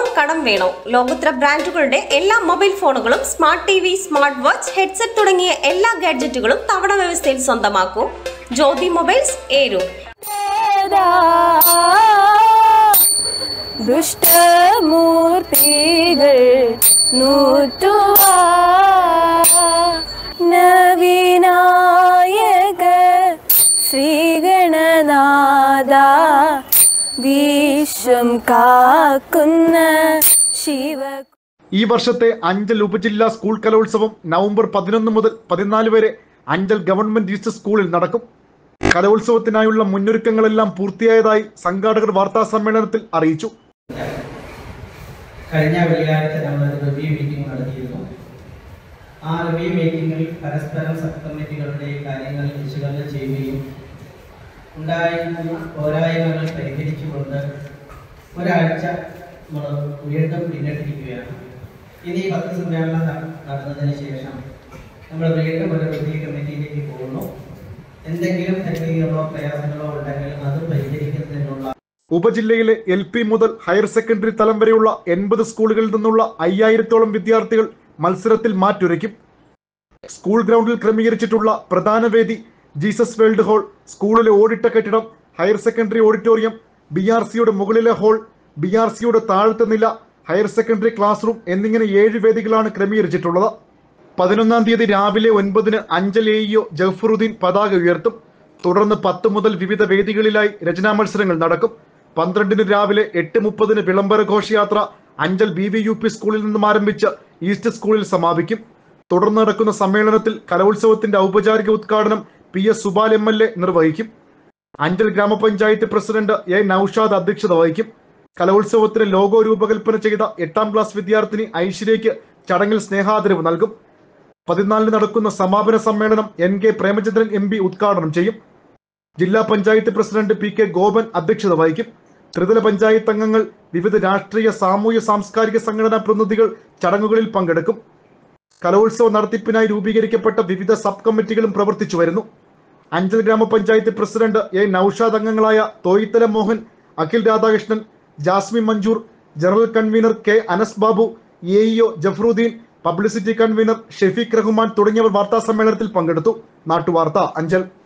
കടം വേണോ ലോകോത്തര ബ്രാൻഡുകളുടെ എല്ലാ മൊബൈൽ ഫോണുകളും smart T V smart watch headset തുടങ്ങിയ എല്ലാ ഗാഡ്ജറ്റുകളും തവണ വ്യവസ്ഥയിൽ സ്വന്തമാക്കൂ ജ്യോതി മൊബൈൽസ് ഏരൂർ ദുഷ്ടമൂർത്തികൾ നൂറ്റുവാ നവിനായക ശ്രീഗണനാഥ വിശ്വം കാക്കുന്ന ശിവ ഈ വർഷത്തെ അഞ്ചൽ ഉപജില്ലാ സ്കൂൾ കലോത്സവം നവംബർ പതിനൊന്ന് മുതൽ പതിനാല് വരെ അഞ്ചൽ ഗവൺമെന്റ് ഈസ്റ്റ് സ്കൂളിൽ നടക്കും കലോത്സവത്തിനായുള്ള മുന്നൊരുക്കങ്ങളെല്ലാം പൂർത്തിയായതായി സംഘാടകർ വാർത്താ സമ്മേളനത്തിൽ അറിയിച്ചു കഴിഞ്ഞ വെള്ളിയാഴ്ച നമ്മൾ റിവ്യൂ മീറ്റിംഗ് നടത്തിയിരുന്നു ആ റിവ്യൂ മീറ്റിംഗിൽ പരസ്പരം സബ് കമ്മിറ്റികളുടെ കാര്യങ്ങൾ വിശകലനം ചെയ്യുകയും ഉണ്ടായിരുന്ന പോരായ്മകൾ പരിഹരിച്ചുകൊണ്ട് ഒരാഴ്ച നമ്മൾ വീണ്ടും പിന്നിട്ടിരിക്കുകയാണ് ഇനി ഈ പത്ത് സമ്മേളനം ന- നടന്നതിന് ശേഷം നമ്മൾ വീണ്ടും ഒരു റിവ്യൂ കമ്മിറ്റിയിലേക്ക് പോകുന്നു എന്തെങ്കിലും ടെക്നിക്കുകളോ പ്രയാസങ്ങളോ ഉണ്ടെങ്കിൽ അത് പരിഹരിക്കുന്നതിനുള്ള ഉപജില്ലയിലെ എൽ പി മുതൽ ഹയർ സെക്കൻഡറി തലം വരെയുള്ള എൺപത് സ്കൂളുകളിൽ നിന്നുള്ള അയ്യായിരത്തോളം വിദ്യാർത്ഥികൾ മത്സരത്തിൽ മാറ്റുരയ്ക്കും സ്കൂൾ ഗ്രൗണ്ടിൽ ക്രമീകരിച്ചിട്ടുള്ള പ്രധാന വേദി ജീസസ് വേൾഡ് ഹാൾ സ്കൂളിലെ ഓടിട്ട കെട്ടിടം higher secondary auditorium B R സിയുടെ മുകളിലെ ഹാൾ ബി ആർ സിയുടെ താഴത്തെ നില ഹയർ സെക്കൻഡറി ക്ലാസ് റൂം എന്നിങ്ങനെ ഏഴ് വേദികളാണ് ക്രമീകരിച്ചിട്ടുള്ളത് പതിനൊന്നാം തീയതി രാവിലെ ഒൻപതിന് അഞ്ചൽ എഇഒ ജഫറുദ്ദീൻ പതാക ഉയർത്തും തുടർന്ന് പത്ത് മുതൽ വിവിധ വേദികളിലായി രചനാ മത്സരങ്ങൾ നടക്കും പന്ത്രണ്ടിന് രാവിലെ എട്ട് മുപ്പതിന് വിളംബര ഘോഷയാത്ര Anchal B V U P സ്കൂളിൽ നിന്നും ആരംഭിച്ച് ഈസ്റ്റ് സ്കൂളിൽ സമാപിക്കും തുടർന്ന് നടക്കുന്ന സമ്മേളനത്തിൽ കലോത്സവത്തിന്റെ ഔപചാരിക ഉദ്ഘാടനം P S Subal M L A നിർവഹിക്കും അഞ്ചൽ ഗ്രാമപഞ്ചായത്ത് പ്രസിഡന്റ് എ നൌഷാദ് അധ്യക്ഷത വഹിക്കും കലോത്സവത്തിന് ലോഗോ രൂപകൽപ്പന ചെയ്ത എട്ടാം ക്ലാസ് വിദ്യാർത്ഥിനി ഐശ്വര്യയ്ക്ക് ചടങ്ങിൽ സ്നേഹാദരവ് നൽകും പതിനാലിന് നടക്കുന്ന സമാപന സമ്മേളനം N K Premachandran M P ഉദ്ഘാടനം ചെയ്യും ജില്ലാ panchayat president P K Gopan അധ്യക്ഷത വഹിക്കും ത്രിതല പഞ്ചായത്ത് അംഗങ്ങൾ വിവിധ രാഷ്ട്രീയ സാമൂഹ്യ സാംസ്കാരിക സംഘടനാ പ്രതിനിധികൾ ചടങ്ങുകളിൽ പങ്കെടുക്കും കലോത്സവ നടത്തിപ്പിനായി രൂപീകരിക്കപ്പെട്ട വിവിധ സബ് കമ്മിറ്റികളും പ്രവർത്തിച്ചു വരുന്നു അഞ്ചൽ ഗ്രാമപഞ്ചായത്ത് പ്രസിഡന്റ് എ നൌഷാദ് അംഗങ്ങളായ Thoyithala Mohan Akhil Radhakrishnan Jasmi Manjoor general convener K Anas Babu A E O Jafaruddin publicity convener Shafeeq Rahman തുടങ്ങിയവർ വാർത്താ സമ്മേളനത്തിൽ പങ്കെടുത്തു നാട്ടുവാർത്ത അഞ്ചൽ